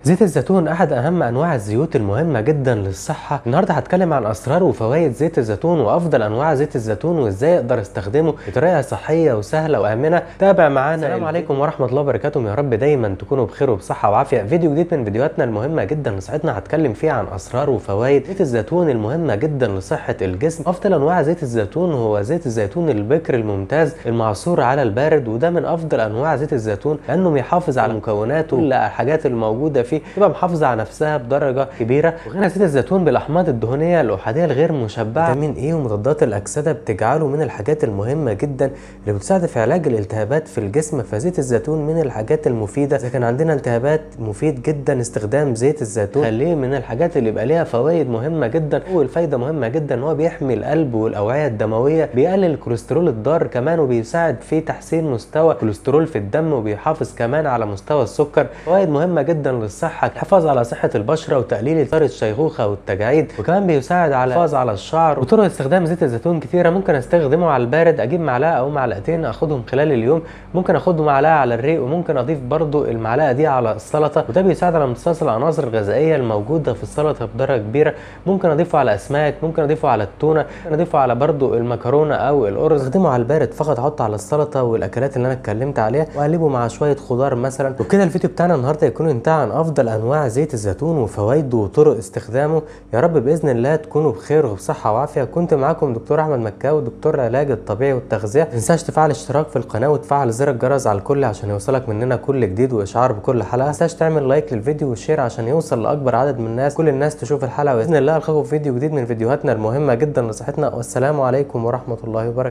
زيت الزيتون احد اهم انواع الزيوت المهمه جدا للصحه النهارده هتكلم عن اسرار وفوائد زيت الزيتون وافضل انواع زيت الزيتون وازاي اقدر استخدمه بطريقه صحيه وسهله وامنه تابع معانا السلام عليكم ورحمه الله وبركاته يا رب دايما تكونوا بخير وبصحه وعافيه فيديو جديد من فيديوهاتنا المهمه جدا لصحتنا هتكلم فيه عن اسرار وفوائد زيت الزيتون المهمه جدا لصحه الجسم افضل انواع زيت الزيتون هو زيت الزيتون البكر الممتاز المعصور على البارد وده من افضل انواع زيت الزيتون لانه بيحافظ على مكوناته كل الحاجات الموجوده فيه تبقى محافظه على نفسها بدرجه كبيره وغنى زيت الزيتون بالاحماض الدهنيه الاحاديه الغير مشبعه فيتامين ايه ومضادات الاكسده بتجعله من الحاجات المهمه جدا اللي بتساعد في علاج الالتهابات في الجسم فزيت الزيتون من الحاجات المفيده اذا كان عندنا التهابات مفيد جدا استخدام زيت الزيتون خليه من الحاجات اللي يبقى ليها فوائد مهمه جدا اول فايده مهمه جدا ان هو بيحمي القلب والاوعيه الدمويه بيقلل الكوليسترول الضار كمان وبيساعد في تحسين مستوى الكوليسترول في الدم وبيحافظ كمان على مستوى السكر فوائد مهمه جدا للصحه الحفاظ على صحه البشره وتقليل اثار الشيخوخه والتجاعيد وكمان بيساعد على الحفاظ على الشعر وطرق استخدام زيت الزيتون كتيره ممكن استخدمه على البارد اجيب معلقه او معلقتين اخدهم خلال اليوم ممكن اخدهم معلقه على الريق وممكن اضيف برضو المعلقه دي على السلطه وده بيساعد على امتصاص العناصر الغذائيه الموجوده في السلطه بدرجه كبيره ممكن اضيفه على اسماك ممكن اضيفه على التونه ممكن اضيفه على برضو المكرونه او الارز استخدمه على البارد فقط احطه على السلطه والاكلات اللي انا اتكلمت عليها واقلبه مع شويه خضار مثلا وبكده الفيديو بتاعنا النهارده يكون انتهى عن افضل انواع زيت الزيتون وفوائده وطرق استخدامه يا رب باذن الله تكونوا بخير وبصحه وعافيه كنت معاكم دكتور احمد مكاوي دكتور العلاج الطبيعي والتغذيه ما تنساش تفعل اشتراك في القناه وتفعل زر الجرس على الكل عشان يوصلك مننا كل جديد واشعار بكل حلقه ما تنساش تعمل لايك للفيديو وشير عشان يوصل لاكبر عدد من الناس كل الناس تشوف الحلقه باذن الله القاكم في فيديو جديد من فيديوهاتنا المهمه جدا لصحتنا والسلام عليكم ورحمه الله وبركاته